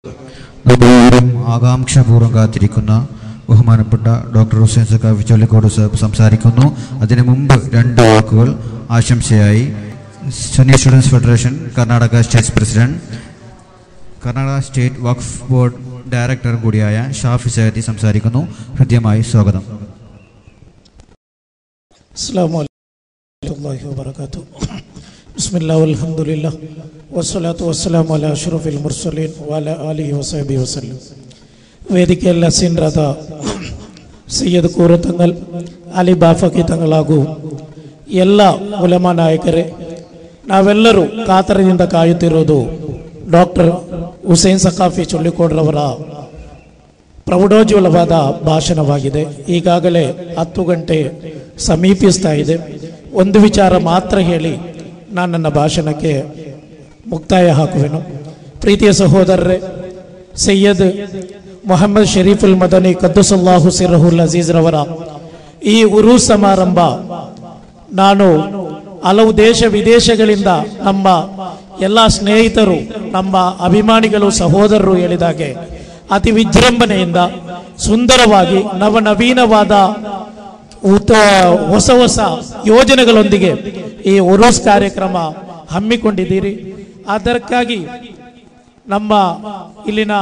നമ്മളേവരും ആകാംക്ഷാപൂർവ്വം കാത്തിരിക്കുന്ന ബഹുമാനപ്പെട്ട ഡോക്ടർ ഹുസൈൻ സക്കാഫി ചൊല്ലിക്കോട് സാഹിബ് സംസാരിക്കുന്നു അതിനു മുമ്പ് രണ്ട് വാക്കുകൾ ആശംസയായി Sunni students federation Karnataka state president Karnataka state Waqf board director കൂടിയായ ഷാഫി സയദി സംസാരിക്കുന്നു ഹൃദ്യമായി സ്വാഗതം السلام عليكم ورحمة الله وبركاته بسم الله والحمد لله والصلاة والسلام على أشرف المرسلين وعلى آله وصحبه وسلم ವೇದಿಕೆಯಲ್ಲಿ ಹಸೀನರಾದ ಸೈಯದ್ ಕೂರತಂಗಲ್ ಅಲಿ ಬಾಫಕಿ ತಂಗಲ್ ಹಾಗೂ ಎಲ್ಲ ಉಲಮಾ ನಾಯಕರೇ ನಾವೆಲ್ಲರೂ ಕಾತರದಿಂದ ಕಾಯುತ್ತಿರುವುದು ಡಾಕ್ಟರ್ ಹುಸೇನ್ ಸಕಾಫಿ ಚೊಳ್ಳಿಕೋಡ್ರವರ ಪ್ರೌಢೋಜ್ವಲವಾದ ಭಾಷಣವಾಗಿದೆ ಈಗಾಗಲೇ ಹತ್ತು ಗಂಟೆ ಸಮೀಪಿಸ್ತಾ ಇದೆ ಒಂದು ವಿಚಾರ ಮಾತ್ರ ಹೇಳಿ ನಾನು ನನ್ನ ಭಾಷಣಕ್ಕೆ ಮುಕ್ತಾಯ ಹಾಕುವೆನು ಪ್ರೀತಿಯ ಸಹೋದರರೇ ಸೈಯದ್ ಮೊಹಮ್ಮದ್ ಶರೀಫುಲ್ ಮದನಿ ಕದ್ದುಸಲ್ಲಾಹು ಸಿರಹುಲ್ ಅಜೀಜ್ ರವರ ಈ ಉರು ಸಮಾರಂಭ ನಾನು ಹಲವು ದೇಶ ವಿದೇಶಗಳಿಂದ ನಮ್ಮ ಎಲ್ಲ ಸ್ನೇಹಿತರು ನಮ್ಮ ಅಭಿಮಾನಿಗಳು ಸಹೋದರರು ಹೇಳಿದಾಗೆ ಅತಿ ವಿಜೃಂಭಣೆಯಿಂದ ಸುಂದರವಾಗಿ ನವನವೀನವಾದ ಉತ್ತ ಹೊಸ ಹೊಸ ಯೋಜನೆಗಳೊಂದಿಗೆ ಈ ಉರುಸ್ ಕಾರ್ಯಕ್ರಮ ಹಮ್ಮಿಕೊಂಡಿದ್ದೀರಿ ಅದಕ್ಕಾಗಿ ನಮ್ಮ ಇಲ್ಲಿನ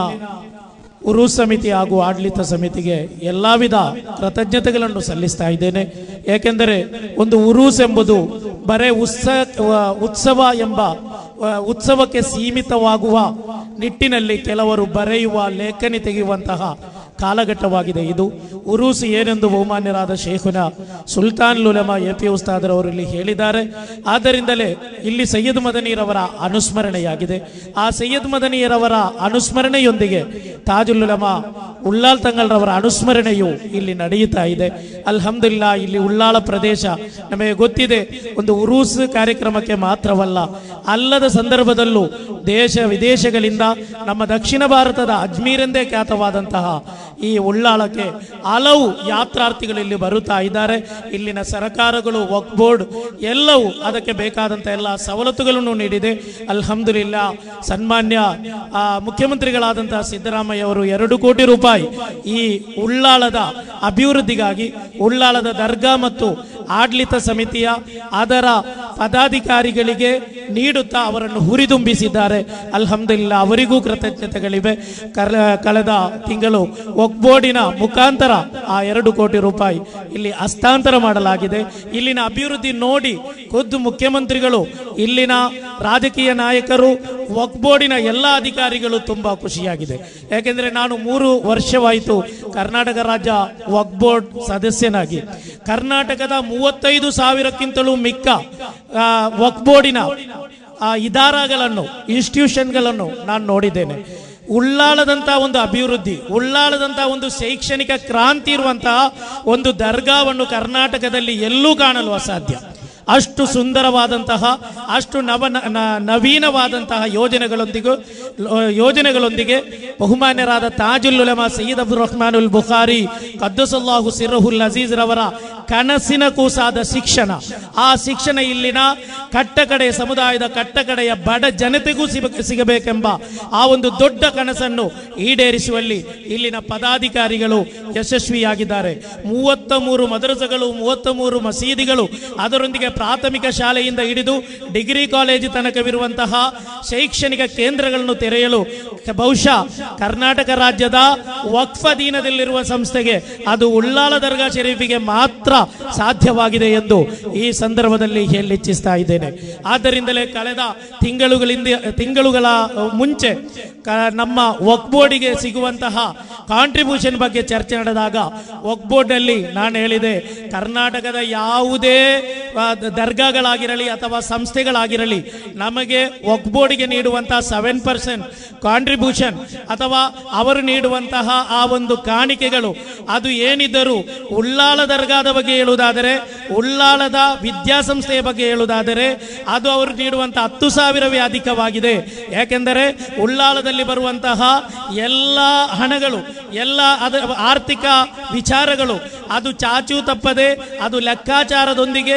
ಉರು ಸಮಿತಿ ಹಾಗೂ ಆಡಳಿತ ಸಮಿತಿಗೆ ಎಲ್ಲ ವಿಧ ಕೃತಜ್ಞತೆಗಳನ್ನು ಸಲ್ಲಿಸ್ತಾ ಇದ್ದೇನೆ ಏಕೆಂದರೆ ಒಂದು ಉರೂಸ್ ಎಂಬುದು ಬರೇ ಉತ್ಸವ ಉತ್ಸವ ಎಂಬ ಆ, ಉತ್ಸವಕ್ಕೆ ಸೀಮಿತವಾಗುವ ನಿಟ್ಟಿನಲ್ಲಿ ಕೆಲವರು ಬರೆಯುವ ಲೇಖನಿ ತೆಗೆಯುವಂತಹ ಕಾಲಘಟ್ಟವಾಗಿದೆ ಇದು ಉರೂಸ್ ಏನೆಂದು ಬಹುಮಾನ್ಯರಾದ ಶೇಖುನ ಸುಲ್ತಾನ್ ಲುಲಮ ಎ ಪಿ ಉಸ್ತಾದರವರು ಇಲ್ಲಿ ಹೇಳಿದ್ದಾರೆ ಆದ್ದರಿಂದಲೇ ಇಲ್ಲಿ ಸೈಯದ್ ಮದನಿರವರ ಅನುಸ್ಮರಣೆಯಾಗಿದೆ ಆ ಸೈಯದ್ ಮದನಿಯರವರ ಅನುಸ್ಮರಣೆಯೊಂದಿಗೆ ತಾಜುಲ್ ಉಲಮ ಉಳ್ಳಾಲ್ ತಂಗಲ್ರವರ ಅನುಸ್ಮರಣೆಯು ಇಲ್ಲಿ ನಡೆಯುತ್ತಾ ಇದೆ ಅಲ್ಹಮ್ದುಲ್ಲಾ ಇಲ್ಲಿ ಉಳ್ಳಾಳ ಪ್ರದೇಶ ನಮಗೆ ಗೊತ್ತಿದೆ ಒಂದು ಉರೂಸ್ ಕಾರ್ಯಕ್ರಮಕ್ಕೆ ಮಾತ್ರವಲ್ಲ ಅಲ್ಲದ ಸಂದರ್ಭದಲ್ಲೂ ದೇಶ ವಿದೇಶಗಳಿಂದ ನಮ್ಮ ದಕ್ಷಿಣ ಭಾರತದ ಅಜ್ಮೀರೆಂದೇ ಖ್ಯಾತವಾದಂತಹ ಈ ಉಳ್ಳಾಳಕ್ಕೆ ಹಲವು ಯಾತ್ರಾರ್ಥಿಗಳು ಇಲ್ಲಿ ಬರುತ್ತಾ ಇದ್ದಾರೆ ಇಲ್ಲಿನ ಸರ್ಕಾರಗಳು ವಕ್ ಬೋರ್ಡ್ ಎಲ್ಲವೂ ಅದಕ್ಕೆ ಬೇಕಾದಂಥ ಎಲ್ಲ ಸವಲತ್ತುಗಳನ್ನು ನೀಡಿದೆ ಅಲ್ಹಮ್ದುಲಿಲ್ಲಾ ಸನ್ಮಾನ್ಯ ಆ, ಮುಖ್ಯಮಂತ್ರಿಗಳಾದಂತಹ ಸಿದ್ದರಾಮಯ್ಯ ಅವರು ಎರಡು ಕೋಟಿ ರೂಪಾಯಿ ಈ ಉಳ್ಳಾಳದ ಅಭಿವೃದ್ಧಿಗಾಗಿ ಉಳ್ಳಾಳದ ದರ್ಗಾ ಮತ್ತು ಆಡಳಿತ ಸಮಿತಿಯ ಅದರ ಪದಾಧಿಕಾರಿಗಳಿಗೆ ನೀಡುತ್ತಾ ಅವರನ್ನು ಹುರಿದುಂಬಿಸಿದ್ದಾರೆ ಅಲ್ಹಮ್ದುಲಿಲ್ಲಾ ಅವರಿಗೂ ಕೃತಜ್ಞತೆಗಳಿವೆ ಕರ- ಕಳೆದ ತಿಂಗಳು ಒಕ್ಬೋರ್ಡಿನ ಮುಖಾಂತರ ಆ ಎರಡು ಕೋಟಿ ರೂಪಾಯಿ ಇಲ್ಲಿ ಹಸ್ತಾಂತರ ಮಾಡಲಾಗಿದೆ ಇಲ್ಲಿನ ಅಭಿವೃದ್ಧಿ ನೋಡಿ ಖುದ್ದು ಮುಖ್ಯಮಂತ್ರಿಗಳು ಇಲ್ಲಿನ ರಾಜಕೀಯ ನಾಯಕರು ಒಕ್ಬೋರ್ಡಿನ ಎಲ್ಲ ಅಧಿಕಾರಿಗಳು ತುಂಬಾ ಖುಷಿಯಾಗಿದೆ ಯಾಕೆಂದ್ರೆ ನಾನು ಮೂರು ವರ್ಷವಾಯಿತು ಕರ್ನಾಟಕ ರಾಜ್ಯ ವಕ್ ಬೋರ್ಡ್ ಸದಸ್ಯನಾಗಿ ಕರ್ನಾಟಕದ ಮೂವತ್ತೈದು ಸಾವಿರಕ್ಕಿಂತಲೂ ಮಿಕ್ಕ ಆ, ವಕ್ ಬೋರ್ಡಿನ ಆ ಇದಾರಗಳನ್ನು ಇನ್ಸ್ಟಿಟ್ಯೂಷನ್ಗಳನ್ನು ನಾನು ನೋಡಿದ್ದೇನೆ ಉಳ್ಳಾಳದಂತಹ ಒಂದು ಅಭಿವೃದ್ಧಿ ಉಳ್ಳಾಳದಂತಹ ಒಂದು ಶೈಕ್ಷಣಿಕ ಕ್ರಾಂತಿ ಇರುವಂತಹ ಒಂದು ದರ್ಗಾವನ್ನು ಕರ್ನಾಟಕದಲ್ಲಿ ಎಲ್ಲೂ ಕಾಣಲು ಅಸಾಧ್ಯ ಅಷ್ಟು ಸುಂದರವಾದಂತಹ ಅಷ್ಟು ನವ ನ- ನ- ನವೀನವಾದಂತಹ ಯೋಜನೆಗಳೊಂದಿಗೂ ಯೋಜನೆಗಳೊಂದಿಗೆ ಬಹುಮಾನ್ಯರಾದ ತಾಜುಲ್ ಉಲಮಾ ಸಯ್ಯದ್ ಅಬ್ದುಲ್ ರಹ್ಮಾನ್ ಉಲ್ ಬುಖಾರಿ ಕದ್ದಸಲ್ಲಾಹು ಸಿರಹುಲ್ ಅಜೀಜ್ ರವರ ಕನಸಿನ ಕೂಸಾದ ಶಿಕ್ಷಣ ಆ ಶಿಕ್ಷಣ ಇಲ್ಲಿನ ಕಟ್ಟಕಡೆ ಸಮುದಾಯದ ಕಟ್ಟಕಡೆಯ ಬಡ ಜನತೆಗೂ ಸಿಗ- ಸಿಗಬೇಕೆಂಬ ಆ ಒಂದು ದೊಡ್ಡ ಕನಸನ್ನು ಈಡೇರಿಸುವಲ್ಲಿ ಇಲ್ಲಿನ ಪದಾಧಿಕಾರಿಗಳು ಯಶಸ್ವಿಯಾಗಿದ್ದಾರೆ ಮೂವತ್ತ ಮೂರು ಮದರಸಗಳು ಮೂವತ್ತ ಮೂರು ಮಸೀದಿಗಳು ಅದರೊಂದಿಗೆ ಪ್ರಾಥಮಿಕ ಶಾಲೆಯಿಂದ ಹಿಡಿದು ಡಿಗ್ರಿ ಕಾಲೇಜು ತನಕವಿರುವಂತಹ ಶೈಕ್ಷಣಿಕ ಕೇಂದ್ರಗಳನ್ನು ತೆರೆಯಲು ಕ- ಬಹುಶಃ ಕರ್ನಾಟಕ ರಾಜ್ಯದ ವಕ್ಫ್ ಅಧೀನದಲ್ಲಿರುವ ಸಂಸ್ಥೆಗೆ ಅದು ಉಳ್ಳಾಳ ದರ್ಗಾ ಶರೀಫಿಗೆ ಮಾತ್ರ ಸಾಧ್ಯವಾಗಿದೆ ಎಂದು ಈ ಸಂದರ್ಭದಲ್ಲಿ ಹೇಳಲಿಚ್ಛಿಸ್ತಾ ಇದ್ದೇನೆ ಆದ್ದರಿಂದಲೇ ಕಳೆದ ತಿಂಗಳುಗಳಿಂದ ತಿಂಗಳುಗಳ ಮುಂಚೆ ಕ- ನಮ್ಮ ವಕ್ ಬೋರ್ಡಿಗೆ ಸಿಗುವಂತಹ ಕಾಂಟ್ರಿಬ್ಯೂಷನ್ ಬಗ್ಗೆ ಚರ್ಚೆ ನಡೆದಾಗ ವಕ್ ಬೋರ್ಡ್ನಲ್ಲಿ ನಾನು ಹೇಳಿದೆ ಕರ್ನಾಟಕದ ಯಾವುದೇ ಆ, ದ- ದರ್ಗಾಗಳಾಗಿರಲಿ ಅಥವಾ ಸಂಸ್ಥೆಗಳಾಗಿರಲಿ ನಮಗೆ ವಕ್ ಬೋರ್ಡಿಗೆ ನೀಡುವಂತಹ ಸೆವೆನ್ ಪರ್ಸೆಂಟ್ ಕಾಂಟ್ರಿಬ್ಯೂಷನ್ ಅಥವಾ ಅವರು ನೀಡುವಂತಹ ಆ ಒಂದು ಕಾಣಿಕೆಗಳು ಅದು ಏನಿದ್ದರೂ ಉಳ್ಳಾಳ ದರ್ಗಾದ ಬಗ್ಗೆ ಹೇಳುವುದಾದರೆ ಉಳ್ಳಾಳದ ವಿದ್ಯಾಸಂಸ್ಥೆಯ ಬಗ್ಗೆ ಹೇಳುವುದಾದರೆ ಅದು ಅವರು ನೀಡುವಂತಹ ಹತ್ತು ಸಾವಿರವೇ ಅಧಿಕವಾಗಿದೆ ಯಾಕೆಂದರೆ ಉಳ್ಳಾಳದಲ್ಲಿ ಬರುವಂತಹ ಎಲ್ಲ ಹಣಗಳು ಎಲ್ಲ ಅದ ಆರ್ಥಿಕ ವಿಚಾರಗಳು ಅದು ಚಾಚು ತಪ್ಪದೆ ಅದು ಲೆಕ್ಕಾಚಾರದೊಂದಿಗೆ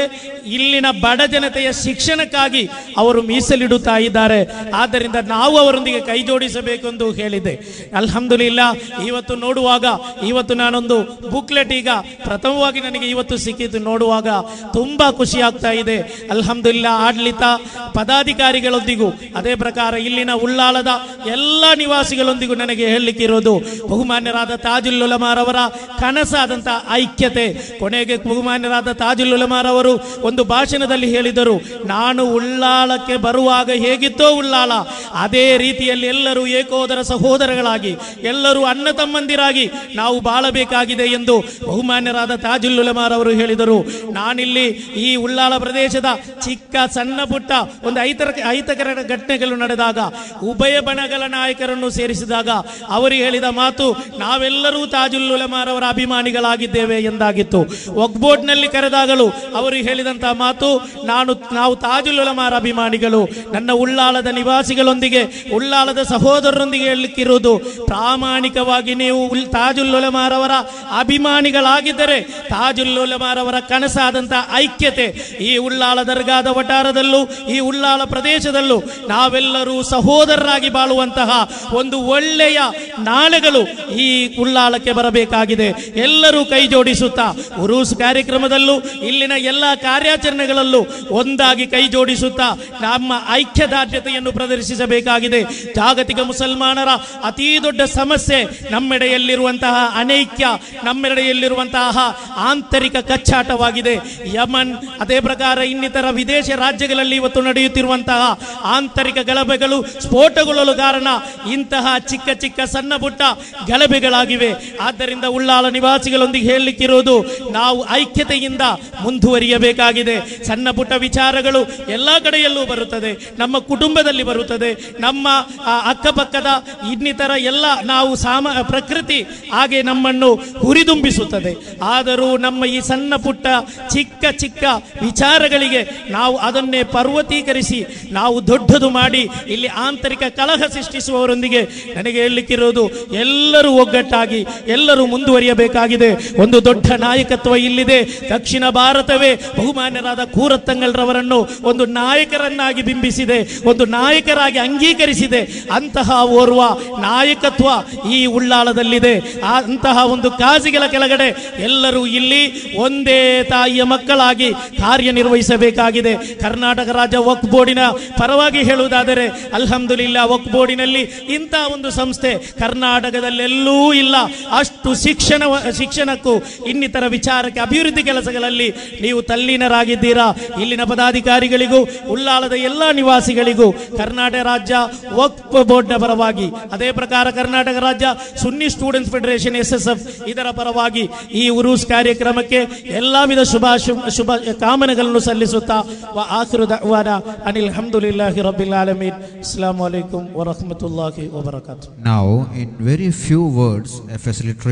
ಇಲ್ಲಿನ ಬಡ ಜನತೆಯ ಶಿಕ್ಷಣಕ್ಕಾಗಿ ಅವರು ಮೀಸಲಿಡುತ್ತಾ ಇದ್ದಾರೆ ಆದ್ದರಿಂದ ನಾವು ಅವರೊಂದಿಗೆ ಕೈ ಜೋಡಿಸಬೇಕೆಂದು ಹೇಳಿದೆ ಅಲ್ಹಮ್ದುಲಿಲ್ಲ ಇವತ್ತು ನೋಡುವಾಗ ಇವತ್ತು ನಾನೊಂದು ಬುಕ್ಲೆಟ್ ಈಗ ಪ್ರಥಮವಾಗಿ ನನಗೆ ಇವತ್ತು ಸಿಕ್ಕಿದ್ದು ನೋಡುವಾಗ ತುಂಬಾ ಖುಷಿ ಆಗ್ತಾ ಇದೆ ಅಲ್ಹಮ್ದುಲಿಲ್ಲ ಆಡಳಿತ ಪದಾಧಿಕಾರಿಗಳೊಂದಿಗೂ ಅದೇ ಪ್ರಕಾರ ಇಲ್ಲಿನ ಉಳ್ಳಾಳದ ಎಲ್ಲ ನಿವಾಸಿಗಳೊಂದಿಗೂ ನನಗೆ ಹೇಳಲಿಕ್ಕಿರೋದು ಬಹುಮಾನ್ಯರಾದ ತಾಜುಲ್ ಉಲಮಾರವರ ಕನಸಾದಂಥ ಐಕ್ಯತೆ ಕೊನೆಗೆ ಬಹುಮಾನ್ಯರಾದ ತಾಜುಲ್ ಉಲಮಾರವರು ಒಂದು ಭಾಷಣದಲ್ಲಿ ಹೇಳಿದರು ನಾನು ಉಳ್ಳಾಳಕ್ಕೆ ಬರುವಾಗ ಹೇಗಿತ್ತೋ ಉಳ್ಳಾಳ ಅದೇ ರೀತಿಯಲ್ಲಿ ಎಲ್ಲರೂ ಏಕೋದರ ಸಹೋದರಗಳಾಗಿ ಎಲ್ಲರೂ ಅಣ್ಣ ತಮ್ಮಂದಿರಾಗಿ ನಾವು ಬಾಳಬೇಕಾಗಿದೆ ಎಂದು ಬಹುಮಾನ್ಯರಾದ ತಾಜುಲ್ ಉಲಮಾರವರು ಹೇಳಿದರು ನಾನಿಲ್ಲಿ ಈ ಉಳ್ಳಾಳ ಪ್ರದೇಶದ ಚಿಕ್ಕ ಸಣ್ಣ ಪುಟ್ಟ ಒಂದು ಐತರ ಐತಕರ ಘಟನೆಗಳು ನಡೆದಾಗ ಉಭಯ ಬಣಗಳ ನಾಯಕರನ್ನು ಸೇರಿಸಿದಾಗ ಅವರು ಹೇಳಿದ ಮಾತು ನಾವೆಲ್ಲರೂ ತಾಜುಲ್ ಉಲಮಾರವರ ಅಭಿಮಾನಿಗಳಾಗಿದ್ದೇವೆ ಎಂದಾಗಿತ್ತು ಒಗ್ಬೋಟ್ನಲ್ಲಿ ಕರೆದಾಗಲೂ ಅವರು ಹೇಳಿದಂತಹ ಮಾತು ನಾನು ನಾವು ತಾಜುಲ್ ಉಲಮಾರ ಅಭಿಮಾನಿಗಳು ನನ್ನ ಉಳ್ಳಾಳದ ನಿವಾಸಿಗಳೊಂದಿಗೆ ಉಳ್ಳಾಳದ ಸಹೋದರರೊಂದಿಗೆ ಹೇಳಲಿಕ್ಕಿರುವುದು ಪ್ರಾಮಾಣಿಕವಾಗಿ ನೀವು ಉಲ್- ತಾಜುಲ್ ಉಲಮಾರವರ ಅಭಿಮಾನಿಗಳಾಗಿದ್ದರೆ ತಾಜುಲ್ ಉಲಮಾರವರ ಕನಸಾದಂತಹ ಐಕ್ಯತೆ ಈ ಉಳ್ಳಾಳ ದರ್ಗಾದ ವಟಾರದಲ್ಲೂ ಈ ಉಳ್ಳಾಳ ಪ್ರದೇಶದಲ್ಲೂ ನಾವೆಲ್ಲರೂ ಸಹೋದರರಾಗಿ ಬಾಳುವಂತಹ ಒಂದು ಒಳ್ಳೆಯ ನಾಳೆಗಳು ಈ ಉಳ್ಳಾಳಕ್ಕೆ ಬರಬೇಕಾಗಿದೆ ಎಲ್ಲರೂ ಕೈ ಜೋಡಿಸುತ್ತಾ ಉರೂಸ್ ಕಾರ್ಯಕ್ರಮದಲ್ಲೂ ಇಲ್ಲಿನ ಎಲ್ಲ ಕಾರ್ಯಾಚರಣೆಗಳಲ್ಲೂ ಒಂದಾಗಿ ಕೈ ಜೋಡಿಸುತ್ತಾ ನಮ್ಮ ಐಕ್ಯದಾರ್ಢ್ಯತೆಯನ್ನು ಪ್ರದರ್ಶಿಸಬೇಕಾಗಿದೆ ಜಾಗತಿಕ ಮುಸಲ್ಮಾನರ ಅತೀ ದೊಡ್ಡ ಸಮಸ್ಯೆ ನಮ್ಮೆಡೆಯಲ್ಲಿರುವಂತಹ ಅನೈಕ್ಯ ನಮ್ಮೆಡೆಯಲ್ಲಿರುವಂತಹ ಆಂತರಿಕ ಕಚ್ಚಾಟವಾಗಿದೆ ಯಮನ್ ಅದೇ ಪ್ರಕಾರ ಇನ್ನಿತರ ವಿದೇಶ ರಾಜ್ಯಗಳಲ್ಲಿ ಇವತ್ತು ನಡೆಯುತ್ತಿರುವಂತಹ ಆಂತರಿಕ ಗಲಭೆಗಳು ಸ್ಫೋಟಗೊಳ್ಳಲು ಕಾರಣ ಇಂತಹ ಚಿಕ್ಕ ಚಿಕ್ಕ ಸಣ್ಣ ಪುಟ್ಟ ಗಲಭೆಗಳಾಗಿವೆ ಆದ್ದರಿಂದ ಉಳ್ಳಾಳ ನಿವಾಸಿಗಳೊಂದಿಗೆ ಹೇಳಲಿಕ್ಕಿರುವುದು ನಾವು ಐಕ್ಯತೆಯಿಂದ ಮುಂದುವರಿಯಬೇಕಾಗಿದೆ ಸಣ್ಣ ಪುಟ್ಟ ವಿಚಾರಗಳು ಎಲ್ಲ ಕಡೆಯಲ್ಲೂ ಬರುತ್ತದೆ ನಮ್ಮ ಕುಟುಂಬದಲ್ಲಿ ಬರುತ್ತದೆ ನಮ್ಮ ಆ, ಅಕ್ಕಪಕ್ಕದ ಇನ್ನಿತರ ಎಲ್ಲ ನಾವು ಸಾಮ ಪ್ರಕೃತಿ ಹಾಗೆ ನಮ್ಮನ್ನು ಹುರಿದುಂಬಿಸುತ್ತದೆ ಆದರೂ ನಮ್ಮ ಈ ಸಣ್ಣ ಪುಟ್ಟ ಚಿಕ್ಕ ಚಿಕ್ಕ ವಿಚಾರಗಳಿಗೆ ನಾವು ಅದನ್ನೇ ಪರ್ವತೀಕರಿಸಿ ನಾವು ದೊಡ್ಡದು ಮಾಡಿ ಇಲ್ಲಿ ಆಂತರಿಕ ಕಲಹ ಸೃಷ್ಟಿಸುವವರೊಂದಿಗೆ ನನಗೆ ಹೇಳಲಿಕ್ಕಿರೋದು ಎಲ್ಲರೂ ಒಗ್ಗಟ್ಟಾಗಿ ಎಲ್ಲರೂ ಮುಂದುವರಿಯಬೇಕಾಗಿದೆ ಒಂದು ದೊಡ್ಡ ನಾಯಕತ್ವ ಇಲ್ಲಿದೆ ದಕ್ಷಿಣ ಭಾರತವೇ ಬಹುಮಾನ್ಯರಾದ ಕೂರತ್ತಂಗಲ್ರವರನ್ನು ಒಂದು ನಾಯಕರನ್ನಾಗಿ ಬಿಂಬಿಸಿದೆ ಒಂದು ನಾಯಕರಾಗಿ ಅಂಗೀಕರಿಸಿದೆ ಅಂತಹ ಓರ್ವ ನಾಯಕತ್ವ ಈ ಉಳ್ಳಾಳದಲ್ಲಿದೆ ಆ ಅಂತಹ ಒಂದು ಕಾಜಿಗಳ ಕೆಳಗಡೆ ಎಲ್ಲರೂ ಇಲ್ಲಿ ಒಂದೇ ತಾಯಿಯ ಮಕ್ಕಳಾಗಿ ಕಾರ್ಯನಿರ್ವಹಿಸಬೇಕಾಗಿದೆ ಕರ್ನಾಟಕ ರಾಜ್ಯ ವಕ್ ಬೋರ್ಡಿನ ಪರವಾಗಿ ಹೇಳುವುದಾದರೆ ಅಲ್ಹಮ್ದುಲಿಲ್ಲ ವಕ್ ಬೋರ್ಡಿನಲ್ಲಿ ಇಂತಹ ಒಂದು ಸಂಸ್ಥೆ ಕರ್ನಾಟಕದಲ್ಲೆಲ್ಲೂ ಇಲ್ಲ ಅಷ್ಟು ಶಿಕ್ಷಣ ಶಿಕ್ಷಣಕ್ಕೂ ಇನ್ನಿತರ ವಿಚಾರಕ್ಕೆ ಅಭಿವೃದ್ಧಿ ಕೆಲಸಗಳಲ್ಲಿ ನೀವು ತಲ್ಲೀನರಾಗಿದ್ದೀರಾ ಇಲ್ಲಿನ ಪದಾಧಿಕಾರಿಗಳಿಗೂ ಉಳ್ಳಾಳದ ಎಲ್ಲ ನಿವಾಸಿಗಳಿಗೂ ಕರ್ನಾಟಕ ರಾಜ್ಯ ವಕ್ಫ್ ಬೋರ್ಡ್ನ ಪರವಾಗಿ ಅದೇ ಪ್ರಕಾರ ಕರ್ನಾಟಕ ರಾಜ್ಯ Sunni students federation S S F ಇದರ ಪರವಾಗಿ ಈ ಉರೂಸ್ ಕಾರ್ಯಕ್ರಮಕ್ಕೆ ಎಲ್ಲ ವಿಧ ಶುಭ ಶುಭ ಶುಭ ಕಾಮನೆಗಳನ್ನು ಸಲ್ಲಿಸುತ್ತಾ ವ ಆಖಿರು ದಅವಾನ Anil ಹಮ್ದುಲಿಲ್ಲಾಹಿ ರಬ್ಬಿಲ್ Al-Ameen ಅಸ್ಸಲಾಮು ಅಲೈಕುಂ ವರಹಮತುಲ್ಲಾಹಿ ವಬರಕಾತು Now, in very few words, a facilitator